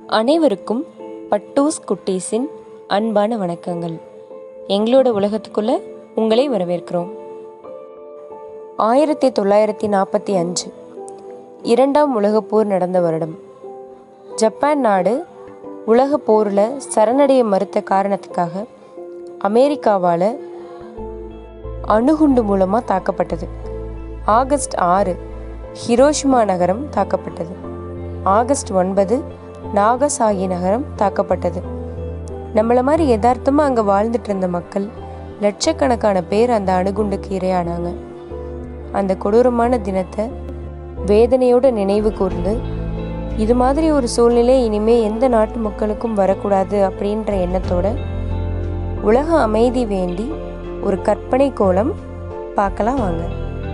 அனைவருக்கும் பட்டூஸ் குட்டீஸின் அன்பான வணக்கங்கள் எங்களோட உலகத்துக்குள்ள உங்களை வரவேற்கிறோம் ஆயிரத்தி தொள்ளாயிரத்தி நாற்பத்தி அஞ்சு இரண்டாம் உலகப் போர் நடந்த வருடம் ஜப்பான் நாடு உலகப் போரில் சரணடைய மறுத்த காரணத்துக்காக அமெரிக்காவால் அணுகுண்டு மூலமாக தாக்கப்பட்டது ஆகஸ்ட் ஆறு ஹிரோஷிமா நகரம் தாக்கப்பட்டது ஆகஸ்ட் ஒன்பது நாகசாகி நகரம் தாக்கப்பட்டது நம்மள மாதிரி யதார்த்தமாக அங்கே வாழ்ந்துட்டு இருந்த மக்கள் லட்சக்கணக்கான பேர் அந்த அணுகுண்டுக்கு இரையானாங்க அந்த கொடூரமான தினத்தை வேதனையோட நினைவு கூர்ந்து இது மாதிரி ஒரு சூழ்நிலை இனிமே எந்த நாட்டு மக்களுக்கும் வரக்கூடாது அப்படின்ற எண்ணத்தோட உலக அமைதி வேண்டி ஒரு கற்பனை கோலம் பார்க்கலாம் வாங்க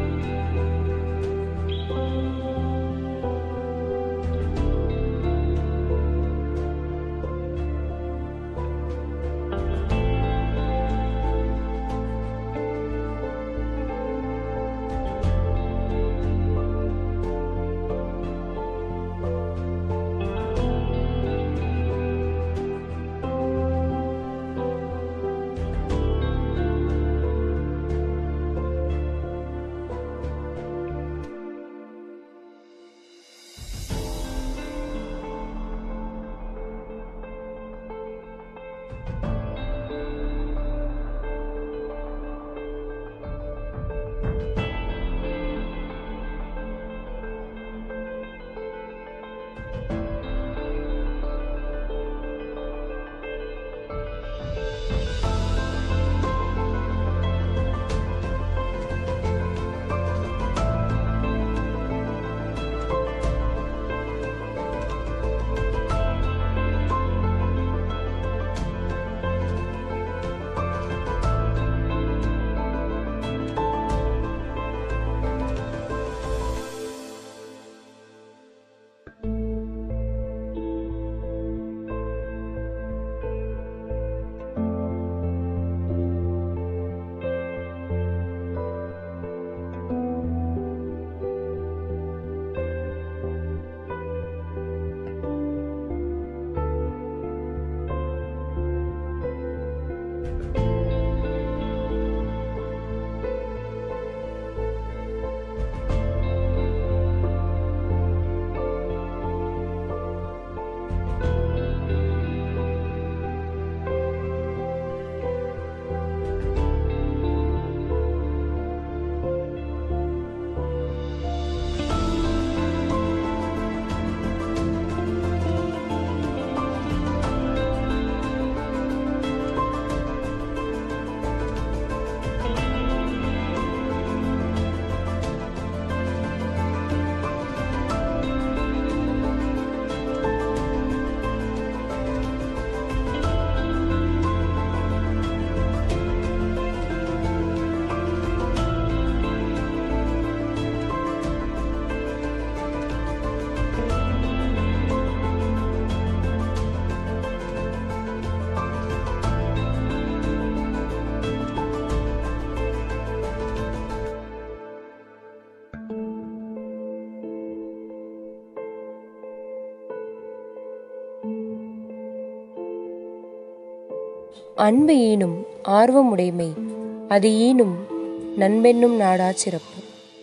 அன்பு ஈனும் ஆர்வமுடைமை அது ஈனும் நண்பென்னும் நாடா சிறப்பு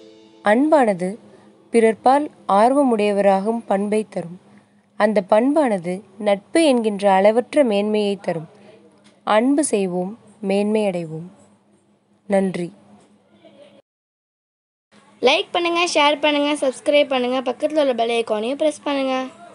அன்பானது பிறர்பால் ஆர்வமுடையவராகும் பண்பை தரும் அந்த பண்பானது நட்பு என்கின்ற அளவற்ற மேன்மையை தரும் அன்பு செய்வோம் மேன்மை அடைவோம் நன்றி லைக் பண்ணுங்கள் ஷேர் பண்ணுங்கள் சப்ஸ்கிரைப் பண்ணுங்கள் பக்கத்தில் உள்ள பெல் ஐக்கானையும் ப்ரெஸ் பண்ணுங்கள்